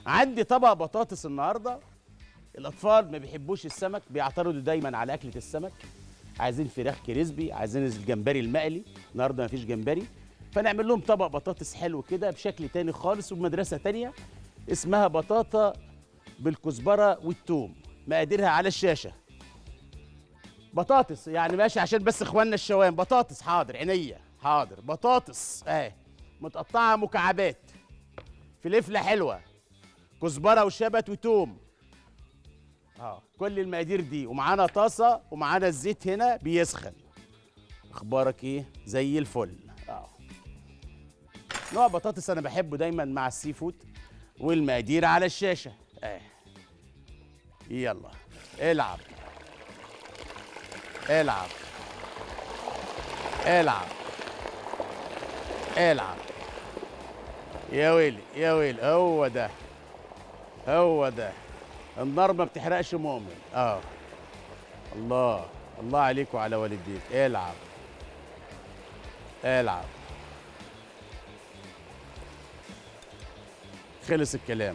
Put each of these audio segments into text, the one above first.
عندي طبق بطاطس النهارده الاطفال ما بيحبوش السمك بيعترضوا دايما على اكله السمك عايزين فراخ كريسبي عايزين الجمبري المقلي النهارده ما فيش جمبري فنعمل لهم طبق بطاطس حلو كده بشكل تاني خالص وبمدرسه تانيه اسمها بطاطا بالكزبره والثوم مقاديرها على الشاشه بطاطس يعني ماشي عشان بس اخواننا الشوام بطاطس حاضر عينيا حاضر بطاطس اهي متقطعه مكعبات فلفله حلوه كزبره وشبت وتوم اه كل المقادير دي ومعانا طاسه ومعانا الزيت هنا بيسخن اخبارك ايه زي الفل اه نوع بطاطس انا بحبه دايما مع السي فود والمقادير على الشاشه اه يلا العب العب العب العب يا ويلي يا ويلي هو ده هو ده النار ما بتحرقش مؤمن اه الله الله عليك وعلى والديك العب العب خلص الكلام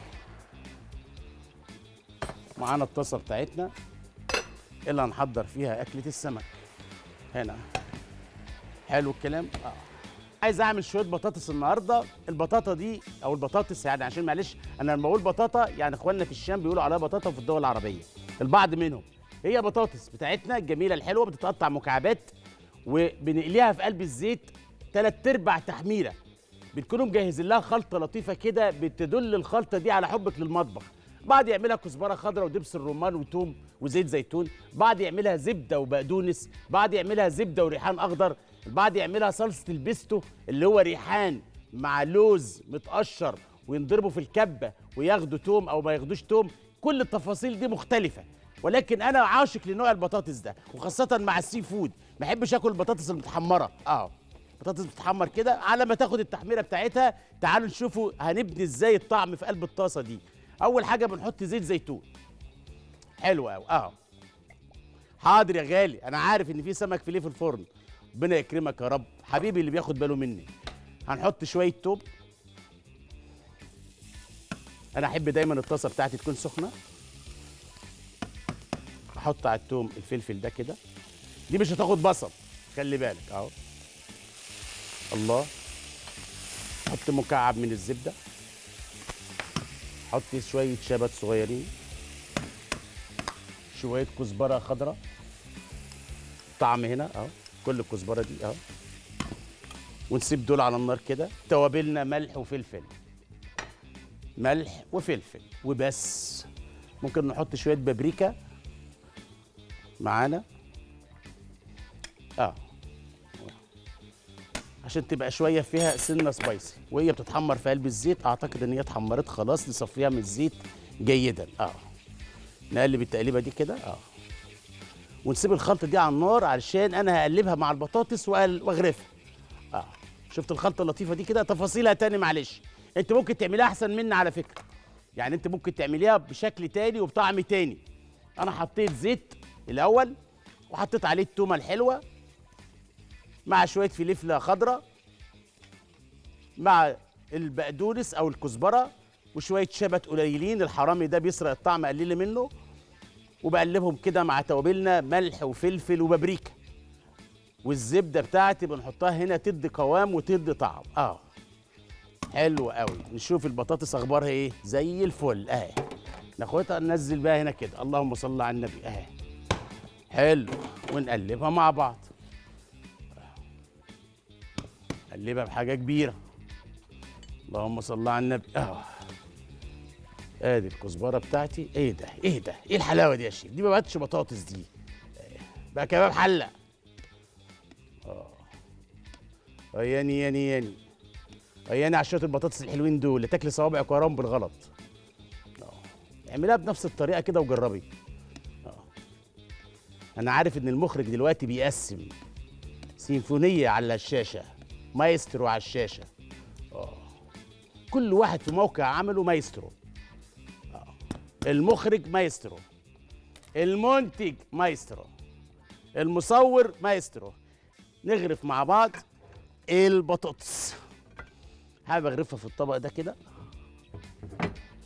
معانا الطاسه بتاعتنا اللي هنحضر فيها اكله السمك هنا حلو الكلام اه عايز اعمل شويه بطاطس النهارده البطاطا دي او البطاطس يعني عشان معلش انا لما بقول بطاطا يعني اخواننا في الشام بيقولوا عليها بطاطا في الدول العربيه البعض منهم هي بطاطس بتاعتنا الجميله الحلوه بتتقطع مكعبات وبنقليها في قلب الزيت ثلاث ارباع تحميره بتكونوا مجهزين لها خلطه لطيفه كده بتدل الخلطه دي على حبك للمطبخ بعض يعملها كزبره خضراء ودبس الرمان وتوم وزيت زيتون بعض يعملها زبده وبقدونس بعض يعملها زبده وريحان اخضر البعض يعملها صلصه البيستو اللي هو ريحان مع لوز متقشر وينضربوا في الكبه وياخدوا توم او ما ياخدوش توم كل التفاصيل دي مختلفه ولكن انا عاشق لنوع البطاطس ده وخاصه مع السي فود ما بحبش اكل البطاطس المتحمره اه بطاطس بتتحمر كده على ما تاخد التحميره بتاعتها تعالوا نشوفوا هنبني ازاي الطعم في قلب الطاسه دي اول حاجه بنحط زيت زيتون حلو قوي اه حاضر يا غالي انا عارف ان في سمك فيليه في الفرن ربنا يكرمك يا رب حبيبي اللي بياخد باله مني هنحط شويه توم انا احب دايما الطاسه بتاعتي تكون سخنه احط على التوم الفلفل ده كده دي مش هتاخد بصل خلي بالك اهو الله حط مكعب من الزبده حط شويه شبت صغيرين شويه كزبره خضراء طعم هنا اهو كل الكزبره دي اهو ونسيب دول على النار كده توابلنا ملح وفلفل ملح وفلفل وبس ممكن نحط شويه بابريكا معانا اه عشان تبقى شويه فيها سنه سبايسي وهي بتتحمر في قلب الزيت اعتقد ان هي اتحمرت خلاص نصفيها من الزيت جيدا اه نقلب التقليبه دي كده اه ونسيب الخلطه دي على النار علشان انا هقلبها مع البطاطس وأقل- واغرفها اه شفت الخلطه اللطيفه دي كده تفاصيلها تاني معلش انت ممكن تعمليها احسن مني على فكره يعني انت ممكن تعمليها بشكل تاني وبطعم تاني انا حطيت زيت الاول وحطيت عليه التومه الحلوه مع شويه فلفله خضراء مع البقدونس او الكزبره وشويه شبت قليلين الحرامي ده بيسرق الطعم قليل منه وبقلبهم كده مع توابلنا ملح وفلفل وبابريكا والزبده بتاعتي بنحطها هنا تدي قوام وتدي طعم اه حلو قوي نشوف البطاطس اخبارها ايه زي الفل اهي ناخدها ننزل بقى هنا كده اللهم صل على النبي اهي حلو ونقلبها مع بعض قلبها بحاجه كبيره اللهم صل على النبي اه ادي الكزبره بتاعتي ايه ده ايه ده ايه الحلاوه دي يا شيخ دي ما بقتش بطاطس دي آه، بقى كباب حله اه ياني ياني ياني ياني على شويه البطاطس الحلوين دول لا تاكلي صوابعك وراهم بالغلط اه اعملها بنفس الطريقه كده وجربي اه انا عارف ان المخرج دلوقتي بيقسم سيمفونيه على الشاشه مايسترو على الشاشه اه كل واحد في موقع عمله مايسترو آه. المخرج مايسترو المنتج مايسترو المصور مايسترو نغرف مع بعض البطاطس حابب اغرفها في الطبق ده كده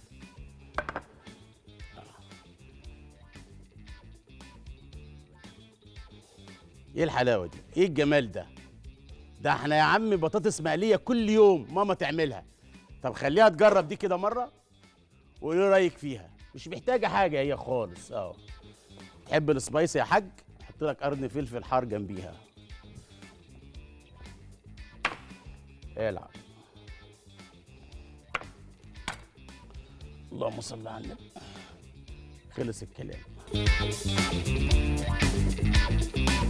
ايه الحلاوه دي ايه الجمال ده ده احنا يا عم بطاطس مقليه كل يوم ماما تعملها طب خليها تجرب دي كده مره وايه رايك فيها مش محتاجه حاجه هي خالص اه تحب السبايسي يا حاج احط لك قرن فلفل حار جنبيها العب اللهم صل على النبي خلص الكلام